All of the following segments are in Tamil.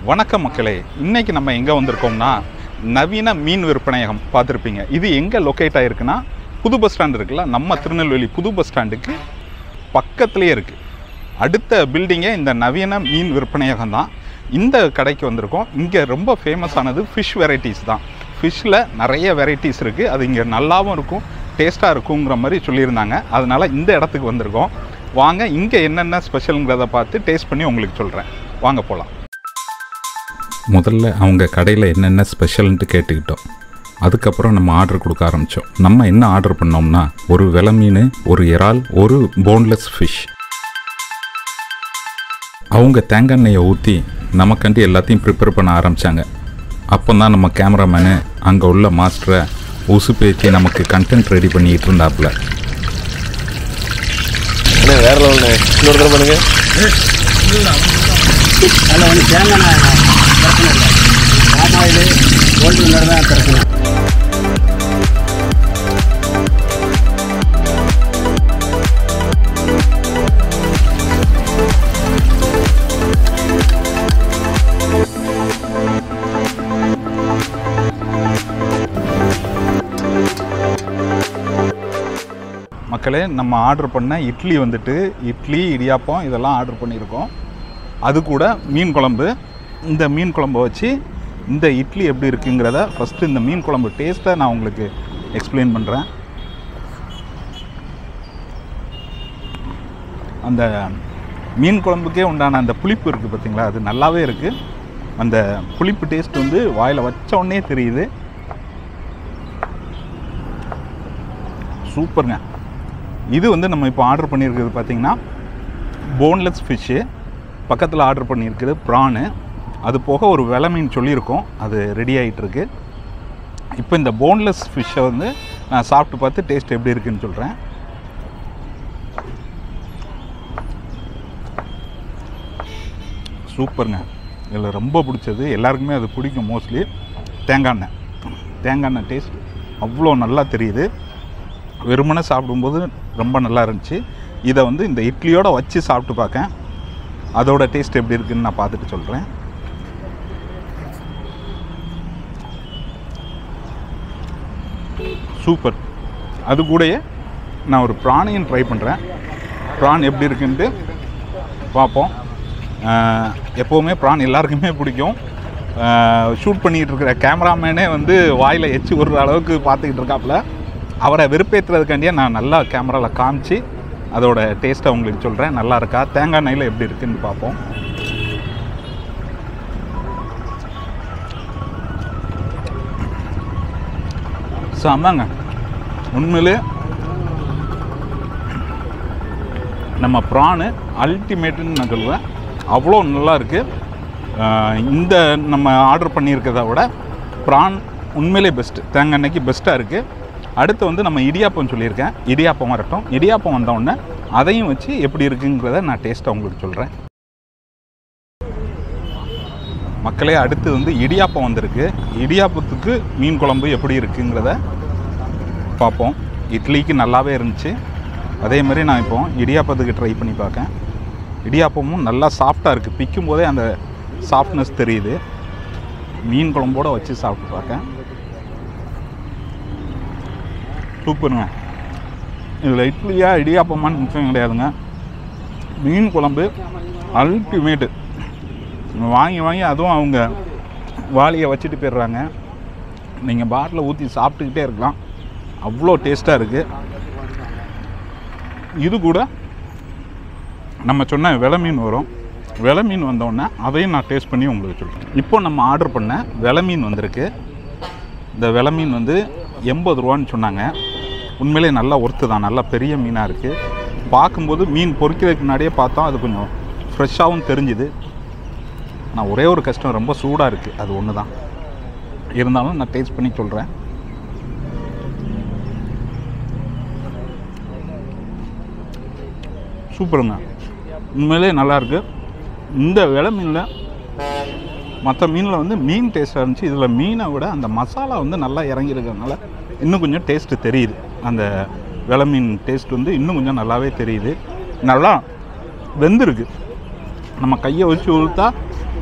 வணக்கம் மக்களே இன்னைக்கு நம்ம எங்கே வந்திருக்கோம்னா நவீன மீன் விற்பனையகம் பார்த்துருப்பீங்க இது எங்கே லொக்கேட் ஆகிருக்குன்னா புது பஸ் ஸ்டாண்ட் இருக்குல்ல நம்ம திருநெல்வேலி புது பஸ் ஸ்டாண்டுக்கு பக்கத்துலேயே இருக்குது அடுத்த பில்டிங்கே இந்த நவீன மீன் விற்பனையகம் தான் இந்த கடைக்கு வந்திருக்கோம் இங்கே ரொம்ப ஃபேமஸ் ஆனது ஃபிஷ் வெரைட்டிஸ் தான் ஃபிஷ்ஷில் நிறைய வெரைட்டிஸ் இருக்குது அது இங்கே நல்லாவும் இருக்கும் டேஸ்ட்டாக இருக்குங்கிற மாதிரி சொல்லியிருந்தாங்க அதனால் இந்த இடத்துக்கு வந்திருக்கோம் வாங்க இங்கே என்னென்ன ஸ்பெஷலுங்கிறத பார்த்து டேஸ்ட் பண்ணி உங்களுக்கு சொல்கிறேன் வாங்க போகலாம் முதல்ல அவங்க கடையில் என்னென்ன ஸ்பெஷல்ன்ட்டு கேட்டுக்கிட்டோம் அதுக்கப்புறம் நம்ம ஆர்டர் கொடுக்க ஆரம்பித்தோம் நம்ம என்ன ஆர்டர் பண்ணோம்னா ஒரு வெலை மீன் ஒரு இறால் ஒரு போன்லெஸ் ஃபிஷ் அவங்க தேங்காய் எண்ணெயை ஊற்றி நமக்காண்டி எல்லாத்தையும் ப்ரிப்பேர் பண்ண ஆரம்பித்தாங்க அப்போ தான் நம்ம கேமராமேனு அங்கே உள்ள மாஸ்டரை உசு பேச்சு நமக்கு கண்டென்ட் ரெடி பண்ணிக்கிட்டு இருந்தாப்புல அண்ணே வேற லெவல்ண்ணே இன்னொரு தடவை பண்ணுங்க அதில் வந்து தேங்காய் எண்ணெய் பிரச்சனை இல்லை பாம் ஆயில் கோல்டு வின்னர் தான் பிரச்சனை மக்களே நம்ம ஆர்டர் பண்ண இட்லி வந்துட்டு இட்லி இடியாப்பம் இதெல்லாம் ஆர்டர் பண்ணியிருக்கோம் அது கூட மீன் குழம்பு இந்த மீன் குழம்பை வச்சு இந்த இட்லி எப்படி இருக்குங்கிறத ஃபஸ்ட்டு இந்த மீன் குழம்பு டேஸ்ட்டை நான் உங்களுக்கு எக்ஸ்பிளைன் பண்ணுறேன் அந்த மீன் குழம்புக்கே உண்டான அந்த புளிப்பு இருக்குது பார்த்தீங்களா அது நல்லாவே இருக்குது அந்த புளிப்பு டேஸ்ட் வந்து வாயில் வச்ச உடனே தெரியுது சூப்பருங்க இது வந்து நம்ம இப்போ ஆர்டர் பண்ணியிருக்கிறது பார்த்தீங்கன்னா போன்லெஸ் ஃபிஷ்ஷு பக்கத்தில் ஆர்டர் பண்ணியிருக்குது ப்ரானு அது போக ஒரு வெலை மீன் சொல்லியிருக்கோம் அது ரெடி ஆகிட்டுருக்கு இப்போ இந்த போன்லெஸ் ஃபிஷ்ஷை வந்து நான் சாப்பிட்டு பார்த்து டேஸ்ட் எப்படி இருக்குன்னு சொல்கிறேன் சூப்பருங்க இதில் ரொம்ப பிடிச்சது எல்லாருக்குமே அது பிடிக்கும் மோஸ்ட்லி தேங்காய் எண்ணெய் தேங்காய் எண்ணெய் டேஸ்ட் அவ்வளோ நல்லா தெரியுது வெறுமனே சாப்பிடும்போது ரொம்ப நல்லா இருந்துச்சு இதை வந்து இந்த இட்லியோட வச்சு சாப்பிட்டு பார்க்கேன் அதோட டேஸ்ட் எப்படி இருக்குன்னு நான் பார்த்துட்டு சொல்கிறேன் சூப்பர் அது கூடயே நான் ஒரு ப்ரானையும் ட்ரை பண்ணுறேன் ப்ரான் எப்படி இருக்குன்ட்டு பார்ப்போம் ஆஹ் எப்போவுமே ப்ரான் எல்லாருக்குமே பிடிக்கும் ஷூட் பண்ணிகிட்டு இருக்கிற கேமராமேனே வந்து வாயில் எச்சு விடுற அளவுக்கு பார்த்துக்கிட்டு இருக்காப்புல அவரை வெறுப்பேற்றுறதுக்காண்டியே நான் நல்லா கேமராவில் காமிச்சு அதோட டேஸ்ட்டை உங்களுக்கு சொல்கிறேன் நல்லா இருக்கா தேங்காய் எண்ணெயில் எப்படி இருக்குன்னு பார்ப்போம் செம்மங்க உண்மையிலே நம்ம ப்ரானு அல்டிமேட்டுன்னு நான் சொல்லுவேன் அவ்வளோ நல்லா இருக்குது இந்த நம்ம ஆர்டர் பண்ணியிருக்கிறத விட ப்ரான் உண்மையிலே பெஸ்ட்டு தேங்காய் எண்ணெய்க்கு பெஸ்ட்டாக இருக்குது அடுத்து வந்து நம்ம இடியாப்பம் சொல்லியிருக்கேன் இடியாப்பம் வரட்டும் இடியாப்பம் வந்த உடனே அதையும் வச்சு எப்படி இருக்குங்கிறத நான் டேஸ்ட்டை உங்களுக்கு சொல்கிறேன் மக்களே அடுத்து வந்து இடியாப்பம் வந்திருக்கு இடியாப்பத்துக்கு மீன் குழம்பு எப்படி இருக்குங்கிறத பார்ப்போம் இட்லிக்கு நல்லாவே இருந்துச்சு அதே மாதிரி நான் இப்போ இடியாப்பத்துக்கு ட்ரை பண்ணி பார்க்கேன் இடியாப்பமும் நல்லா சாஃப்டாக இருக்குது பிக்கும் போதே அந்த சாஃப்ட்னஸ் தெரியுது மீன் குழம்போட வச்சு சாப்பிட்டு பார்க்கேன் சூப்பருங்க இதில் இட்லியா இடியாப்பமான்னு முக்கியம் கிடையாதுங்க மீன் குழம்பு அல்டிமேட்டு வாங்கி வாங்கி அதுவும் அவங்க வாளியை வச்சுட்டு போயிடுறாங்க நீங்கள் பாட்டில் ஊற்றி சாப்பிட்டுக்கிட்டே இருக்கலாம் அவ்வளோ டேஸ்ட்டாக இருக்குது இது கூட நம்ம சொன்ன வெலை மீன் வரும் வெலை மீன் வந்தோடனே அதையும் நான் டேஸ்ட் பண்ணி உங்களுக்கு சொல்கிறேன் இப்போ நம்ம ஆர்டர் பண்ண வெலை மீன் வந்திருக்கு இந்த வெலை மீன் வந்து எண்பது ரூபான்னு சொன்னாங்க உண்மையிலே நல்லா ஒர்த்து தான் நல்லா பெரிய மீனாக இருக்குது பார்க்கும்போது மீன் பொரிக்கிறதுக்கு முன்னாடியே பார்த்தோம் அது கொஞ்சம் ஃப்ரெஷ்ஷாகவும் தெரிஞ்சுது நான் ஒரே ஒரு கஷ்டம் ரொம்ப சூடாக இருக்குது அது ஒன்று தான் இருந்தாலும் நான் டேஸ்ட் பண்ணி சொல்கிறேன் சூப்பருங்க உண்மையிலே நல்லாயிருக்கு இந்த விலை மீனில் மற்ற மீனில் வந்து மீன் டேஸ்ட்டாக இருந்துச்சு இதில் மீனை விட அந்த மசாலா வந்து நல்லா இறங்கியிருக்கிறதுனால இன்னும் கொஞ்சம் டேஸ்ட்டு தெரியுது அந்த விலை மீன் டேஸ்ட் வந்து இன்னும் கொஞ்சம் நல்லாவே தெரியுது நல்லா வெந்திருக்கு நம்ம கையை வச்சு உளுத்தா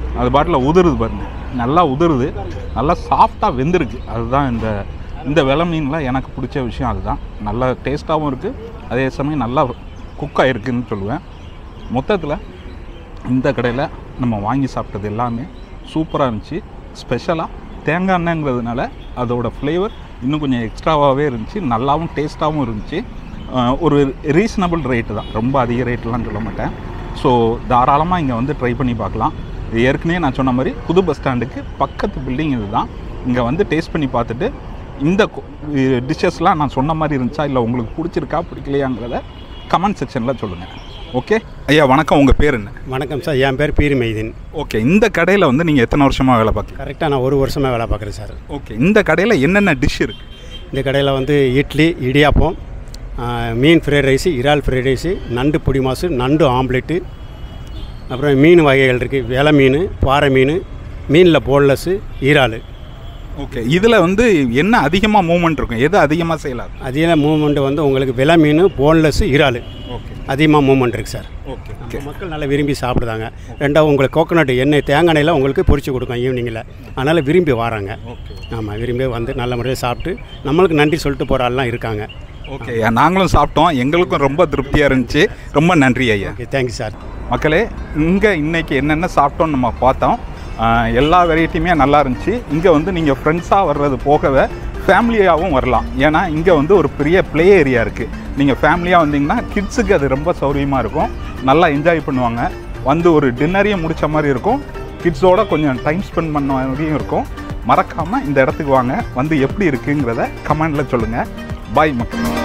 அது பாட்டில் உதிருது பாருங்க நல்லா உதிருது நல்லா சாஃப்டாக வெந்திருக்கு அதுதான் இந்த இந்த வெலை மீனில் எனக்கு பிடிச்ச விஷயம் அதுதான் நல்லா டேஸ்ட்டாகவும் இருக்குது அதே சமயம் நல்லா குக் ஆகிருக்குன்னு சொல்லுவேன் மொத்தத்தில் இந்த கடையில் நம்ம வாங்கி சாப்பிட்டது எல்லாமே சூப்பராக இருந்துச்சு ஸ்பெஷலாக தேங்காய் எண்ணெய்ங்கிறதுனால அதோட ஃப்ளேவர் இன்னும் கொஞ்சம் எக்ஸ்ட்ராவாகவே இருந்துச்சு நல்லாவும் டேஸ்ட்டாகவும் இருந்துச்சு அஹ் ஒரு ரீசனபிள் ரேட்டு தான் ரொம்ப அதிக ரேட்லாம் சொல்ல மாட்டேன் ஸோ தாராளமாக இங்கே வந்து ட்ரை பண்ணி பார்க்கலாம் இது ஏற்கனவே நான் சொன்ன மாதிரி புது பஸ் ஸ்டாண்டுக்கு பக்கத்து பில்டிங் இது தான் இங்கே வந்து டேஸ்ட் பண்ணி பார்த்துட்டு இந்த டிஷ்ஷஸ்லாம் நான் சொன்ன மாதிரி இருந்துச்சா இல்லை உங்களுக்கு பிடிச்சிருக்கா பிடிக்கலையாங்கிறத கமெண்ட் செக்ஷனில் சொல்லுங்கள் ஓகே ஐயா வணக்கம் உங்கள் பேர் என்ன வணக்கம் சார் என் பேர் பீர் மெய்தீன் ஓகே இந்த கடையில் வந்து நீங்கள் எத்தனை வருஷமாக வேலை பார்க்குறீங்க கரெக்டாக நான் ஒரு வருஷமாக வேலை பார்க்குறேன் சார் ஓகே இந்த கடையில் என்னென்ன டிஷ் இருக்குது இந்த கடையில் வந்து இட்லி இடியாப்பம் ஆ, மீன் ஃப்ரைட் ரைஸு இறால் ஃப்ரைட் ரைஸு நண்டு பொடி மாசு நண்டு ஆம்லெட்டு அப்புறம் மீன் வகைகள் இருக்குது வெலை மீன் பாறை மீன் மீனில் போன்லெஸ்ஸு இறால் ஓகே இதில் வந்து என்ன அதிகமாக மூவ்மெண்ட் இருக்கும் எது அதிகமாக செய்யலாம் அதில் மூவ்மெண்ட் வந்து உங்களுக்கு வெலை மீன் போன்லெஸ்ஸு இறால் ஓகே அதிகமாக மூவ்மெண்ட் இருக்குது சார் ஓகே நம்ம மக்கள் நல்லா விரும்பி சாப்பிடுதாங்க ரெண்டாவது உங்களுக்கு கோகோனட் எண்ணெய் தேங்காய் எண்ணெயில் உங்களுக்கு பொரிச்சு கொடுக்கும் ஈவினிங்கில் அதனால் விரும்பி வராங்க ஓகே ஆமாம் விரும்பி வந்து நல்ல முறையில் சாப்பிட்டு நம்மளுக்கு நன்றி சொல்லிட்டு போகிற ஆள்லாம் இருக்காங்க ஓகே நாங்களும் சாப்பிட்டோம் எங்களுக்கும் ரொம்ப திருப்தியாக இருந்துச்சு ரொம்ப நன்றி ஐயா ஓகே தேங்க்யூ சார் மக்களே இங்கே இன்னைக்கு என்னென்ன சாப்பிட்டோம்னு நம்ம பார்த்தோம் ஆஹ் எல்லா வெரைட்டியுமே நல்லா இருந்துச்சு இங்கே வந்து நீங்கள் ஃப்ரெண்ட்ஸாக வர்றது போகவே ஃபேமிலியாகவும் வரலாம் ஏன்னா இங்கே வந்து ஒரு பெரிய ப்ளே ஏரியா இருக்குது நீங்கள் ஃபேமிலியாக வந்தீங்கன்னா கிட்ஸுக்கு அது ரொம்ப சௌரியமாக இருக்கும் நல்லா என்ஜாய் பண்ணுவாங்க வந்து ஒரு டின்னரையும் முடிச்ச மாதிரி இருக்கும் கிட்ஸோட கொஞ்சம் டைம் ஸ்பெண்ட் பண்ண மாதிரியும் இருக்கும் மறக்காமல் இந்த இடத்துக்கு வாங்க வந்து எப்படி இருக்குங்கிறத கமெண்டில் சொல்லுங்கள் பாய் மக்கள்